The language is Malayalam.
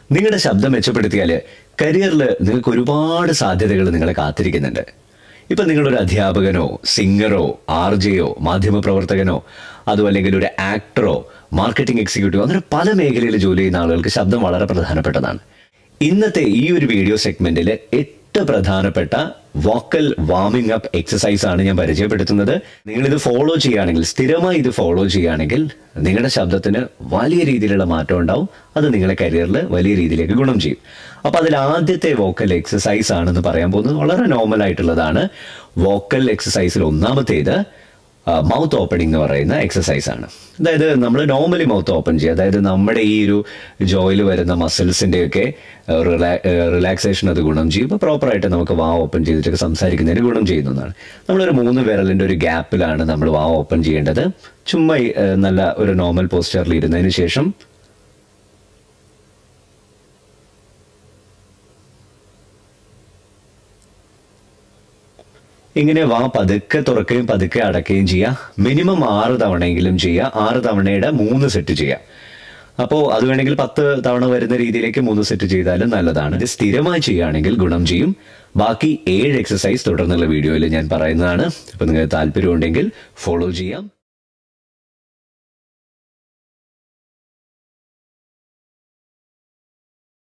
നിങ്ങളുടെ ശബ്ദം മെച്ചപ്പെടുത്തിയാൽ കരിയറിൽ നിങ്ങൾക്ക് ഒരുപാട് സാധ്യതകൾ നിങ്ങളെ കാത്തിരിക്കുന്നുണ്ട് ഇപ്പൊ നിങ്ങളൊരു അധ്യാപകനോ സിംഗറോ ആർ ജെയോ മാധ്യമപ്രവർത്തകനോ അതും അല്ലെങ്കിൽ ഒരു ആക്ടറോ മാർക്കറ്റിംഗ് എക്സിക്യൂട്ടീവോ അങ്ങനെ പല മേഖലയിൽ ജോലി ചെയ്യുന്ന ആളുകൾക്ക് ശബ്ദം വളരെ പ്രധാനപ്പെട്ടതാണ് ഇന്നത്തെ ഈ ഒരു വീഡിയോ സെഗ്മെന്റിൽ എട്ട് പ്രധാനപ്പെട്ട വോക്കൽ വാമിംഗ് അപ്പ് എക്സസൈസ് ആണ് ഞാൻ പരിചയപ്പെടുത്തുന്നത് നിങ്ങൾ ഇത് ഫോളോ ചെയ്യുകയാണെങ്കിൽ സ്ഥിരമായി ഇത് ഫോളോ ചെയ്യുകയാണെങ്കിൽ നിങ്ങളുടെ ശബ്ദത്തിന് വലിയ രീതിയിലുള്ള മാറ്റം ഉണ്ടാവും അത് നിങ്ങളുടെ കരിയറിൽ വലിയ രീതിയിലേക്ക് ഗുണം ചെയ്യും അപ്പൊ അതിൽ ആദ്യത്തെ വോക്കൽ എക്സസൈസ് ആണെന്ന് പറയാൻ പോകുന്നത് വളരെ നോർമൽ ആയിട്ടുള്ളതാണ് വോക്കൽ എക്സസൈസിൽ ഒന്നാമത്തേത് മൗത്ത് ഓപ്പണിംഗ് എന്ന് പറയുന്ന എക്സസൈസ് ആണ് അതായത് നമ്മൾ നോർമലി മൗത്ത് ഓപ്പൺ ചെയ്യുക അതായത് നമ്മുടെ ഈ ഒരു ജോയിൽ വരുന്ന മസിൽസിന്റെ ഒക്കെ റിലാക്സേഷൻ അത് ഗുണം ചെയ്യും ഇപ്പോൾ പ്രോപ്പറായിട്ട് നമുക്ക് വാ ഓപ്പൺ ചെയ്തിട്ടൊക്കെ സംസാരിക്കുന്നതിന് ഗുണം ചെയ്യുന്നതാണ് നമ്മളൊരു മൂന്ന് വിരലിന്റെ ഒരു ഗ്യാപ്പിലാണ് നമ്മൾ വാ ഓപ്പൺ ചെയ്യേണ്ടത് ചുമ്മാ ഈ, ഏഹ്, നല്ല ഒരു നോർമൽ പോസ്റ്ററിൽ ഇരുന്നതിന് ശേഷം ഇങ്ങനെ വാ പതുക്കെ തുറക്കുകയും പതുക്കെ അടക്കുകയും ചെയ്യുക മിനിമം ആറ് തവണയെങ്കിലും ചെയ്യുക ആറ് തവണയുടെ മൂന്ന് സെറ്റ് ചെയ്യുക അപ്പോൾ അത് വേണമെങ്കിൽ പത്ത് തവണ വരുന്ന രീതിയിലേക്ക് മൂന്ന് സെറ്റ് ചെയ്താലും നല്ലതാണ് ഇത് സ്ഥിരമായി ചെയ്യുകയാണെങ്കിൽ ഗുണം ചെയ്യും ബാക്കി ഏഴ് എക്സസൈസ് തുടർന്നുള്ള വീഡിയോയിൽ ഞാൻ പറയുന്നതാണ് അപ്പോൾ നിങ്ങൾക്ക് താല്പര്യമുണ്ടെങ്കിൽ ഫോളോ ചെയ്യാം